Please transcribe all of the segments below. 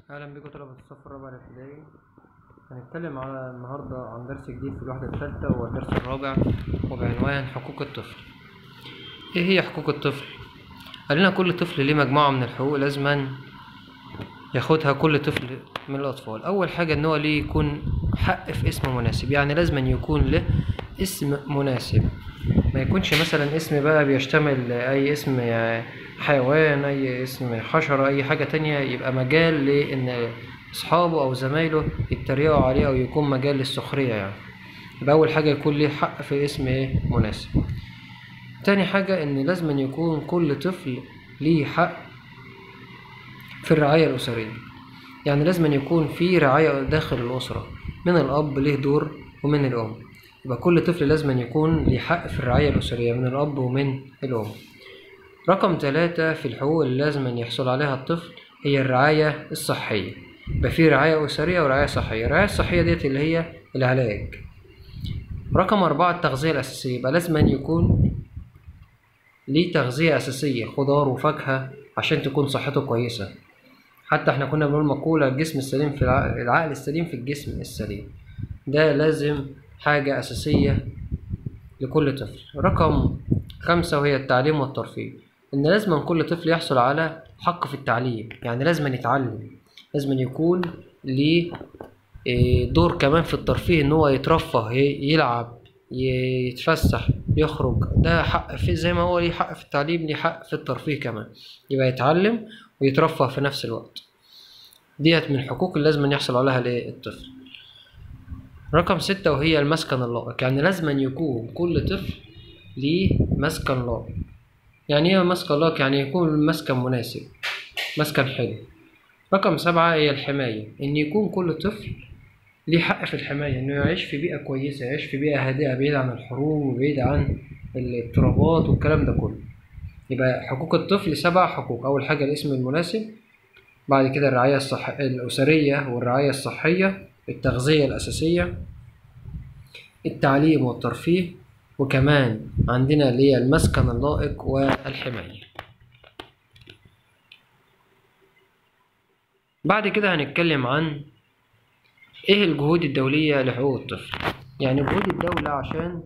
أهلا بكم طلبة الصف الرابع الابتدائي هنتكلم على النهاردة عن درس جديد في الوحدة الثالثة وهو الدرس الرابع وبعنوان حقوق الطفل إيه هي حقوق الطفل؟ قال لنا كل طفل ليه مجموعة من الحقوق لازما ياخدها كل طفل من الأطفال أول حاجة إن هو ليه يكون حق في اسم مناسب يعني لازما يكون له اسم مناسب ما يكونش مثلا اسم بقى بيشتمل أي اسم حيوان أي اسم حشرة أي حاجة تانية يبقى مجال لإن أصحابه أو زمايله يتريقوا عليه أو يكون مجال للسخرية يعني يبقى أول حاجة يكون ليه حق في اسم إيه مناسب تاني حاجة إن لازم يكون كل طفل ليه حق في الرعاية الأسرية يعني لازم يكون في رعاية داخل الأسرة من الأب ليه دور ومن الأم يبقى كل طفل لازم يكون ليه حق في الرعاية الأسرية من الأب ومن الأم رقم ثلاثة في الحقوق اللي لازم يحصل عليها الطفل هي الرعاية الصحية يبقى في رعاية أسرية ورعاية صحية الرعاية الصحية ديت اللي هي العلاج رقم أربعة التغذية الأساسية يبقى لازم يكون ليه تغذية أساسية خضار وفاكهة عشان تكون صحته كويسة حتى احنا كنا بنقول مقولة الجسم السليم في العقل, العقل السليم في الجسم السليم ده لازم حاجة أساسية لكل طفل رقم خمسة وهي التعليم والترفيه إن لازم كل طفل يحصل على حق في التعليم يعني لازم يتعلم لازم يكون ليه دور كمان في الترفيه إن هو يترفه يلعب يتفسح يخرج ده حق في زي ما هو ليه حق في التعليم ليه حق في الترفيه كمان يبقى يتعلم ويترفه في نفس الوقت ديت من الحقوق اللي لازم يحصل عليها للطفل رقم ستة وهي المسكن اللائق يعني لازم يكون كل طفل ليه مسكن لائق يعني ايه مسكن لائق يعني يكون المسكن مناسب مسكن حلو رقم سبعة هي الحماية إن يكون كل طفل ليه حق في الحماية إنه يعيش في بيئة كويسة يعيش في بيئة هادئة بعيد عن الحروب وبعيد عن الاضطرابات والكلام ده كله يبقى حقوق الطفل سبع حقوق أول حاجة الاسم المناسب بعد كده الرعاية الصح... الأسرية والرعاية الصحية التغذية الأساسية التعليم والترفيه وكمان عندنا اللي هي المسكن اللائق والحماية بعد كده هنتكلم عن ايه الجهود الدولية لحقوق الطفل يعني جهود الدولة عشان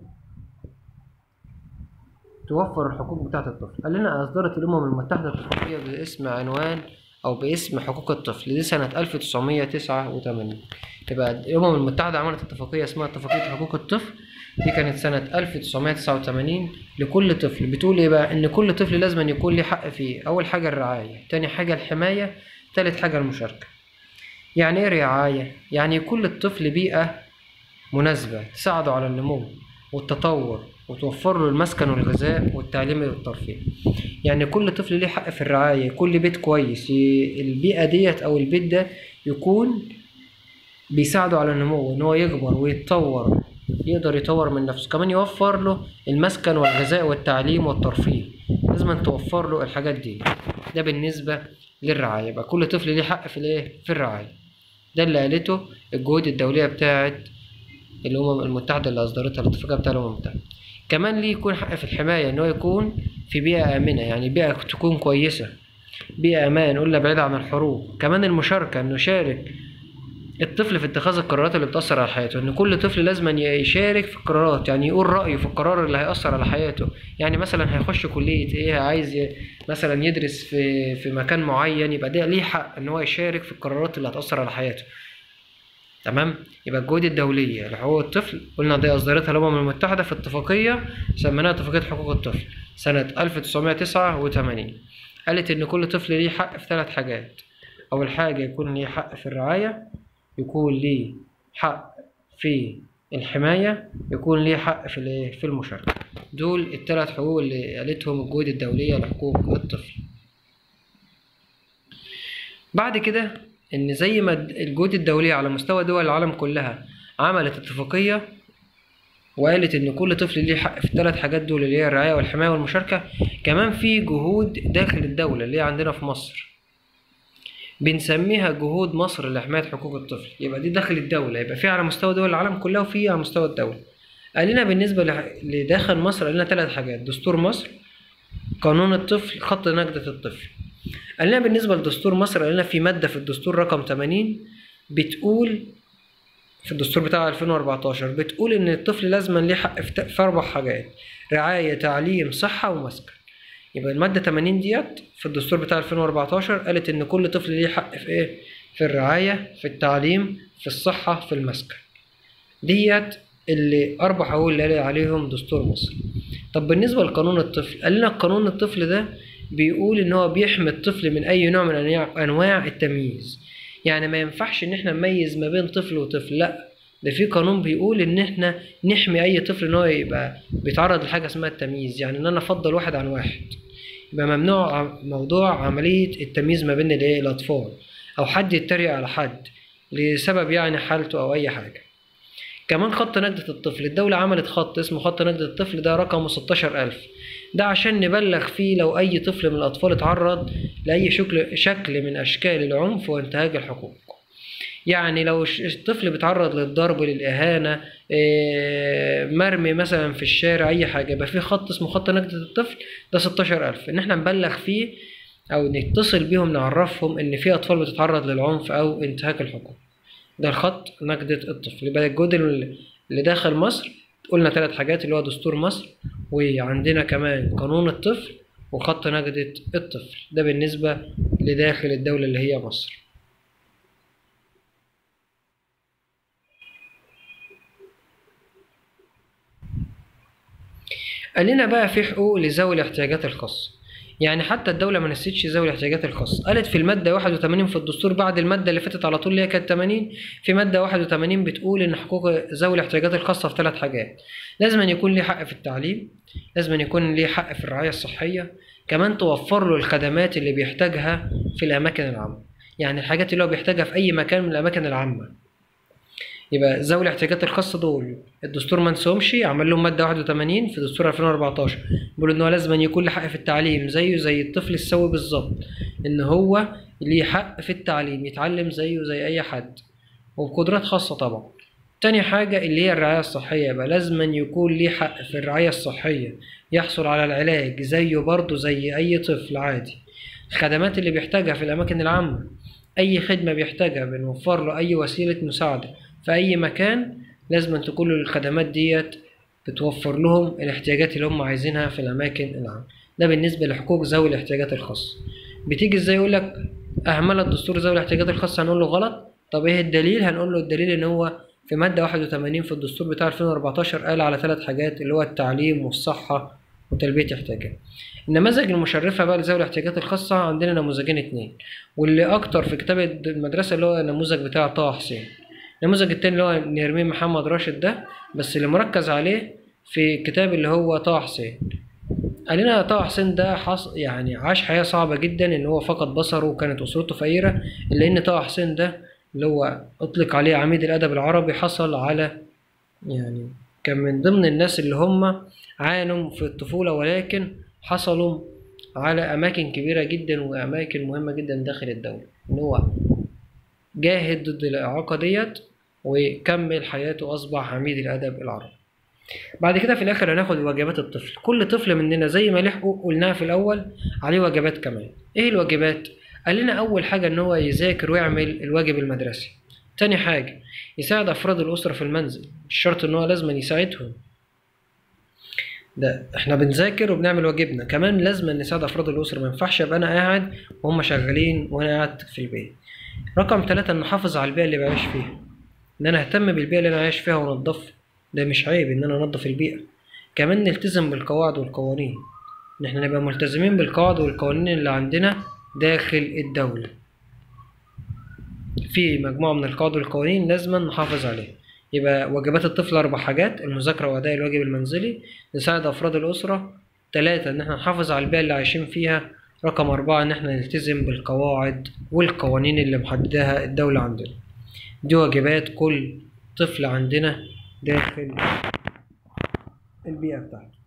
توفر الحقوق بتاعة الطفل قال لنا أصدرت الأمم المتحدة اتفاقية باسم عنوان أو باسم حقوق الطفل دي سنة 1989 يبقى الأمم المتحدة عملت اتفاقية اسمها اتفاقية حقوق الطفل دي كانت سنة 1989 لكل طفل بتقول ايه بقى ان كل طفل لازم يكون ليه حق فيه اول حاجة الرعاية تاني حاجة الحماية تالت حاجة المشاركة يعني ايه رعاية يعني يكون للطفل بيئة مناسبة تساعده على النمو والتطور وتوفر له المسكن والغذاء والتعليم والترفيه يعني كل طفل ليه حق في الرعاية كل بيت كويس البيئة ديت او البيت ده يكون بيساعده على النمو ان هو يكبر ويتطور يقدر يطور من نفسه كمان يوفر له المسكن والغذاء والتعليم والترفيه لازم توفر له الحاجات دي ده بالنسبة للرعاية يبقى كل طفل ليه حق في الايه في الرعاية ده اللي قالته الجهود الدولية بتاعت الأمم المتحدة اللي أصدرتها الاتفاقية بتاع الأمم المتحدة كمان ليه يكون حق في الحماية إن هو يكون في بيئة آمنة يعني بيئة تكون كويسة بيئة أمان قلنا بعيدة عن الحروب كمان المشاركة إنه يشارك الطفل في اتخاذ القرارات اللي بتأثر على حياته ان كل طفل لازم يشارك في القرارات يعني يقول رأيه في القرار اللي هيأثر على حياته يعني مثلا هيخش كلية ايه عايز مثلا يدرس في في مكان معين يبقى ده ليه حق ان هو يشارك في القرارات اللي هتأثر على حياته تمام يبقى الجهود الدولية لحقوق الطفل قلنا دي أصدرتها الأمم المتحدة في اتفاقية سميناها اتفاقية حقوق الطفل سنة 1989 قالت إن كل طفل ليه حق في ثلاث حاجات أول حاجة يكون ليه حق في الرعاية يكون ليه حق في الحماية يكون ليه حق في الايه في المشاركة دول الثلاث حقوق اللي قالتهم الجهود الدولية لحقوق الطفل بعد كده ان زي ما الجهود الدولية على مستوى دول العالم كلها عملت اتفاقية وقالت ان كل طفل ليه حق في الثلاث حاجات دول اللي هي الرعاية والحماية والمشاركة كمان في جهود داخل الدولة اللي هي عندنا في مصر بنسميها جهود مصر لحماية حقوق الطفل يبقى دي داخل الدولة يبقى في على مستوى دول العالم كلها وفي على مستوى الدولة قال لنا بالنسبة لداخل مصر قال لنا ثلاث حاجات دستور مصر قانون الطفل خط نجدة الطفل قال لنا بالنسبة لدستور مصر قال لنا في مادة في الدستور رقم 80 بتقول في الدستور بتاع 2014 بتقول إن الطفل لازما ليه حق في, ت- في أربع حاجات رعاية تعليم صحة ومسكن يبقى المادة 80 ديت في الدستور بتاع 2014 قالت إن كل طفل ليه حق في إيه؟ في الرعاية في التعليم في الصحة في المسكن ديت اللي أربع حقوق اللي قال عليهم دستور مصر طب بالنسبة لقانون الطفل قال لنا قانون الطفل ده بيقول إن هو بيحمي الطفل من أي نوع من أنواع أنواع التمييز يعني ما ينفعش إن إحنا نميز ما بين طفل وطفل لأ ده في قانون بيقول إن إحنا نحمي أي طفل إن هو يبقى بيتعرض لحاجة اسمها التمييز يعني إن أنا أفضل واحد عن واحد يبقى ممنوع ع- موضوع عملية التمييز ما بين الإيه الأطفال أو حد يتريق على حد لسبب يعني حالته أو أي حاجة كمان خط نجدة الطفل الدولة عملت خط اسمه خط نجدة الطفل ده رقمه 16000 ده عشان نبلغ فيه لو أي طفل من الأطفال اتعرض لأي شكل شكل من أشكال العنف وانتهاك الحقوق يعني لو الش- الطفل بيتعرض للضرب للإهانة إيه، مرمي مثلا في الشارع أي حاجة يبقى في خط اسمه خط نجدة الطفل ده 16000 إن احنا نبلغ فيه أو نتصل بيهم نعرفهم إن في أطفال بتتعرض للعنف أو انتهاك الحقوق ده الخط نجدة الطفل يبقى الجهد اللي اللي داخل مصر قلنا ثلاث حاجات اللي هو دستور مصر وعندنا كمان قانون الطفل وخط نجدة الطفل ده بالنسبة لداخل الدولة اللي هي مصر قال لنا بقى في حقوق لذوي الاحتياجات الخاصة يعني حتى الدولة ما نسيتش ذوي الاحتياجات الخاصة قالت في المادة 81 في الدستور بعد المادة اللي فاتت على طول اللي هي كانت 80 في مادة 81 بتقول إن حقوق ذوي الاحتياجات الخاصة في ثلاث حاجات لازم أن يكون ليه حق في التعليم لازم أن يكون ليه حق في الرعاية الصحية كمان توفر له الخدمات اللي بيحتاجها في الأماكن العامة يعني الحاجات اللي هو بيحتاجها في أي مكان من الأماكن العامة يبقى ذوي الاحتياجات الخاصة دول الدستور ما نسوهمش عمل لهم مادة 81 في دستور 2014 بيقول إن هو لازم أن يكون له حق في التعليم زيه زي الطفل السوي بالظبط إن هو ليه حق في التعليم يتعلم زيه زي أي حد وبقدرات خاصة طبعا تاني حاجة اللي هي الرعاية الصحية يبقى لازم أن يكون ليه حق في الرعاية الصحية يحصل على العلاج زيه برضه زي أي طفل عادي الخدمات اللي بيحتاجها في الأماكن العامة أي خدمة بيحتاجها بنوفر له أي وسيلة مساعدة في أي مكان لازم أن تكون له الخدمات ديت بتوفر لهم الاحتياجات اللي هم عايزينها في الأماكن العامة ده بالنسبة لحقوق ذوي الاحتياجات الخاصة بتيجي ازاي يقول لك أهمل الدستور ذوي الاحتياجات الخاصة هنقول له غلط طب ايه الدليل هنقول له الدليل ان هو في مادة 81 في الدستور بتاع 2014 قال على ثلاث حاجات اللي هو التعليم والصحة وتلبية احتياجات النماذج المشرفة بقى لذوي الاحتياجات الخاصة عندنا نموذجين اتنين واللي أكتر في كتاب المدرسة اللي هو النموذج بتاع طه حسين النموذج التاني اللي هو نرمين محمد راشد ده بس اللي مركز عليه في الكتاب اللي هو طه حسين قال لنا طه حسين ده حص يعني عاش حياة صعبة جدا إن هو فقد بصره وكانت أسرته فقيرة إلا إن طه حسين ده اللي هو أطلق عليه عميد الأدب العربي حصل على يعني كان من ضمن الناس اللي هم عانوا في الطفولة ولكن حصلوا على أماكن كبيرة جدا وأماكن مهمة جدا داخل الدولة إن هو جاهد ضد الإعاقة ديت وكمل حياته أصبح عميد الأدب العربي بعد كده في الآخر هناخد واجبات الطفل كل طفل مننا زي ما له حقوق قلناها في الأول عليه واجبات كمان إيه الواجبات؟ قال لنا أول حاجة إن هو يذاكر ويعمل الواجب المدرسي تاني حاجة يساعد أفراد الأسرة في المنزل مش شرط إن هو لازم يساعدهم ده احنا بنذاكر وبنعمل واجبنا كمان لازم نساعد افراد الاسره ما ينفعش ابقى انا قاعد وهم شغالين وانا قاعد في البيت رقم ثلاثة ان احافظ على البيئه اللي بعيش فيها ان انا اهتم بالبيئه اللي انا عايش فيها وانضفها ده مش عيب ان انا انضف البيئه كمان نلتزم بالقواعد والقوانين ان احنا نبقى ملتزمين بالقواعد والقوانين اللي عندنا داخل الدوله في مجموعه من القواعد والقوانين لازم نحافظ عليها يبقى واجبات الطفل أربع حاجات المذاكرة وأداء الواجب المنزلي نساعد أفراد الأسرة تلاتة إن احنا نحافظ على البيئة اللي عايشين فيها رقم أربعة إن احنا نلتزم بالقواعد والقوانين اللي محددها الدولة عندنا دي واجبات كل طفل عندنا داخل البيئة بتاعته